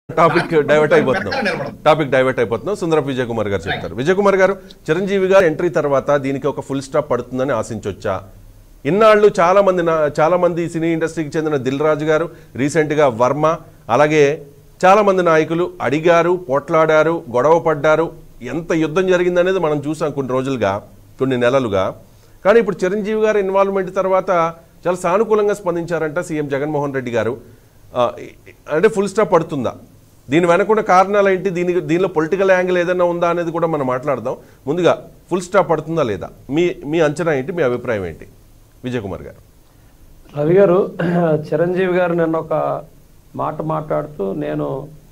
Topic divert అయిపోతున్నాం వెనకాల నిలబడదు. టాపిక్ డైవర్ట్ అయిపోతున్నాం సుందర విజయ్ కుమార్ గారు చెప్తారు విజయ్ కుమార్ గారు చిరంజీవి గారు ఎంట్రీ తర్వాత దీనికి ఒక ఫుల్ స్టాప్ పడుతుందని ఆశించవచ్చా ఇన్నాళ్ళు చాలా మంది నా- చాలా మంది సినీ ఇండస్ట్రీకి చెందిన దిల్ రాజు గారు రీసెంట్ గా వర్మ అలాగే చాలా మంది నాయకులు అడిగారు పోట్లాడారు గొడవ పడ్డారు ఎంత యుద్ధం జరిగిందనేది మనం చూసాం కొన్ని రోజులుగా కొన్ని నెలలుగా కానీ ఇప్పుడు చిరంజీవి గారి ఇన్వాల్వ్మెంట్ తర్వాత చాలా సానుకూలంగా స్పందించారంట సీఎం జగన్మోహన్ రెడ్డి గారు ఆ, అంటే ఫుల్ స్టాప్ పడుతుందా దీని వెనకున్న కారణాలు ఏంటి దీని దీనిలో పొలిటికల్ యాంగిల్ ఏదైనా ఉందా అనేది కూడా మనం మాట్లాడదాం ముందుగా ఫుల్ స్టాప్ పడుతుందా లేదా మీ మీ అంచనా ఏంటి మీ అభిప్రాయం ఏంటి విజయ్ కుమార్ గారు రవి గారు చిరంజీవి గారు నిన్న ఒక మాట మాట్లాడుతూ నేను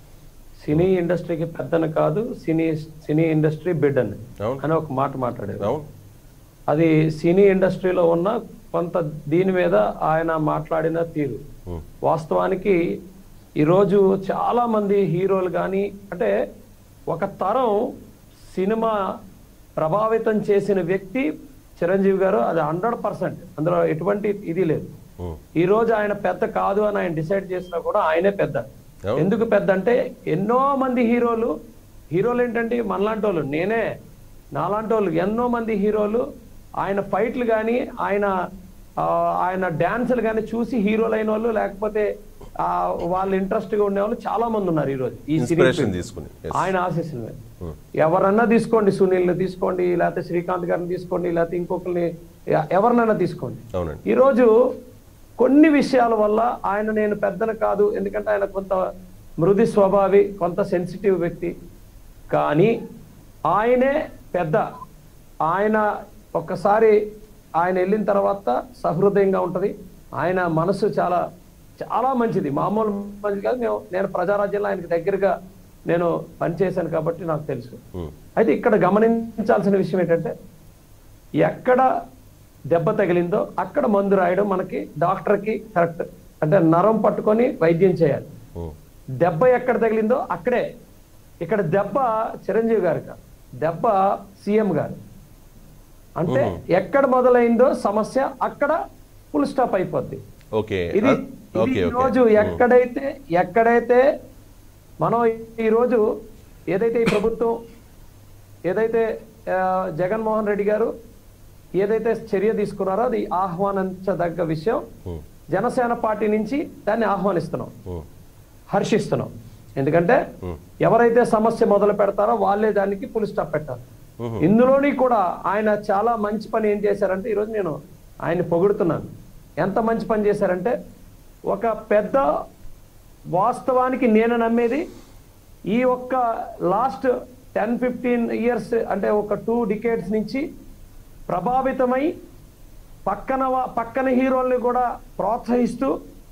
సినీ ఇండస్ట్రీకి పెద్దను కాదు సినీ సినీ ఇండస్ట్రీ బిడ్డని అవును. అని ఒక మాట మాట్లాడారు అవును అది సినీ ఇండస్ట్రీలో ఉన్న కొంత దీని మీద ఆయన మాట్లాడిన తీరు ఉం. వాస్తవానికి ఈరోజు చాలా మంది హీరోలు కానీ అంటే ఒక తరం సినిమా ప్రభావితం చేసిన వ్యక్తి చిరంజీవి గారు అది హండ్రెడ్ పర్సెంట్ అందులో ఎటువంటి ఇది లేదు ఉం. ఈ రోజు ఆయన పెద్ద కాదు అని ఆయన డిసైడ్ చేసినా కూడా ఆయనే పెద్ద అవును. ఎందుకు పెద్ద అంటే ఎన్నో మంది హీరోలు హీరోలు ఏంటంటే మనలాంటి వాళ్ళు నేనే నాలాంటి వాళ్ళు ఎన్నో మంది హీరోలు ఆయన ఫైట్లు కానీ ఆయన ఆ, ఆయన డాన్సులు కానీ చూసి హీరోలు అయిన వాళ్ళు లేకపోతే ఆ, వాళ్ళు ఇంట్రెస్ట్ గా ఉండే వాళ్ళు చాలా మంది ఉన్నారు ఈ రోజు ఈ సినీ ఇన్స్పిరేషన్ ఫీల్డ్. తీసుకుని Yes. ఆయన ఆశీస్సుల మీద ఎవరన్నా తీసుకోండి సునీల్ని తీసుకోండి లేకపోతే శ్రీకాంత్ గారిని తీసుకోండి లేకపోతే ఇంకొకరిని ఎ- ఎవరినైనా తీసుకోండి అవునండి ఈరోజు కొన్ని విషయాల వల్ల ఆయన నేను పెద్దన కాదు ఎందుకంటే ఆయన కొంత మృదు స్వభావి కొంత సెన్సిటివ్ వ్యక్తి కానీ ఆయనే పెద్ద ఆయన ఒక్కసారి ఆయన వెళ్ళిన తర్వాత సహృదయంగా ఉంటది ఆయన మనసు చాలా చాలా మంచిది మామూలు మంచిది కాదు మేము నేను ప్రజారాజ్యంలో ఆయనకి దగ్గరగా నేను పనిచేశాను కాబట్టి నాకు తెలుసు ఉం. అయితే ఇక్కడ గమనించాల్సిన విషయం ఏంటంటే ఎక్కడ దెబ్బ తగిలిందో అక్కడ మందు రాయడం మనకి డాక్టర్కి కరెక్ట్ అంటే నరం పట్టుకొని వైద్యం చేయాలి ఉం. దెబ్బ ఎక్కడ తగిలిందో అక్కడే ఇక్కడ దెబ్బ చిరంజీవి గారు కాదు దెబ్బ సీఎం గారు అంటే ఎక్కడ మొదలైందో సమస్య అక్కడ ఫుల్ స్టాప్ అయిపోద్ది ఓకే ఇది ఆ, ఓకే ఈ ఓకే రోజు ఎక్కడైతే ఎక్కడైతే మనం ఈ రోజు ఏదైతే ఈ ప్రభుత్వం ఏదైతే ఆ, జగన్మోహన్ రెడ్డి గారు ఏదైతే చర్య తీసుకున్నారో అది ఆహ్వానించదగ్గ విషయం ఉం. జనసేన పార్టీ నుంచి దాన్ని ఆహ్వానిస్తున్నాం ఉం. హర్షిస్తున్నాం ఎందుకంటే ఎవరైతే సమస్య మొదలు పెడతారో వాళ్ళే దానికి పులి స్టాప్ పెట్టాలి మ్మ్. ఇందులోని కూడా ఆయన చాలా మంచి పని ఏం చేశారంటే ఈరోజు నేను ఆయన్ని పొగుడుతున్నాను ఎంత మంచి పని చేశారంటే ఒక పెద్ద వాస్తవానికి నేను నమ్మేది ఈ ఒక్క లాస్ట్ టెన్ ఫిఫ్టీన్ ఇయర్స్ అంటే ఒక టూ డికేడ్స్ నుంచి ప్రభావితమై పక్కన వా- పక్కన హీరోల్ని కూడా ప్రోత్సహిస్తూ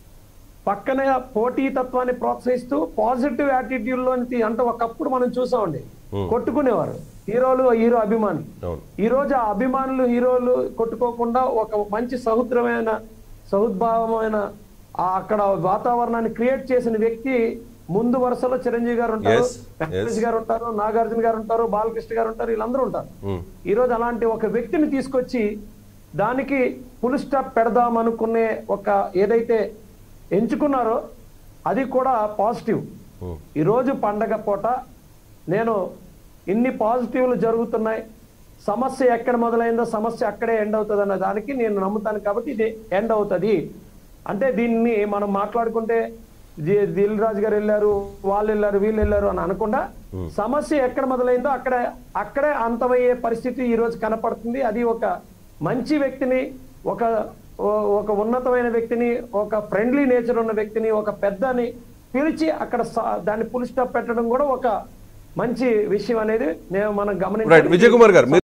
పక్కన పోటీతత్వాన్ని ప్రోత్సహిస్తూ పాజిటివ్ యాటిట్యూడ్ లోని అంటే ఒకప్పుడు మనం చూసామండి కొట్టుకునేవారు హీరోలు హీరో అభిమానులు అవును ఈ రోజు ఆ అభిమానులు హీరోలు కొట్టుకోకుండా ఒక మంచి సహృద్రమైన సహుద్భావమైన ఆ అక్కడ వాతావరణాన్ని క్రియేట్ చేసిన వ్యక్తి ముందు వరుసలో చిరంజీవి గారు ఉంటారు Yes, వెంకటేష్ గారు ఉంటారు నాగార్జున గారు ఉంటారు బాలకృష్ణ గారు ఉంటారు వీళ్ళందరూ ఉంటారు ఉం. ఈ రోజు అలాంటి ఒక వ్యక్తిని తీసుకొచ్చి దానికి ఫుల్ స్టాప్ పెడదాం అనుకునే ఒక ఏదైతే ఎంచుకున్నారో అది కూడా పాజిటివ్ ఉం. ఈరోజు పండగ పూట నేను ఇన్ని పాజిటివ్లు జరుగుతున్నాయి సమస్య ఎక్కడ మొదలైందో సమస్య అక్కడే ఎండ్ అవుతుంది అన్న దానికి నేను నమ్ముతాను కాబట్టి ఇది ఎండ్ అవుతుంది అంటే దీన్ని మనం మాట్లాడుకుంటే ది- దిల్ రాజు గారు వెళ్ళారు వాళ్ళు వెళ్ళారు వీళ్ళు వెళ్ళారు అని అనకుండా సమస్య ఎక్కడ మొదలైందో అక్కడ అక్కడే అంతమయ్యే పరిస్థితి ఈ రోజు కనపడుతుంది అది ఒక మంచి వ్యక్తిని ఒక ఓ- ఒక ఉన్నతమైన వ్యక్తిని ఒక ఫ్రెండ్లీ నేచర్ ఉన్న వ్యక్తిని ఒక పెద్దని పిలిచి అక్కడ స- దాన్ని పులి స్టాప్ పెట్టడం కూడా ఒక మంచి విషయం అనేది నేను మనం రైట్ గమనించాలి విజయ్ కుమార్ గారు మీరు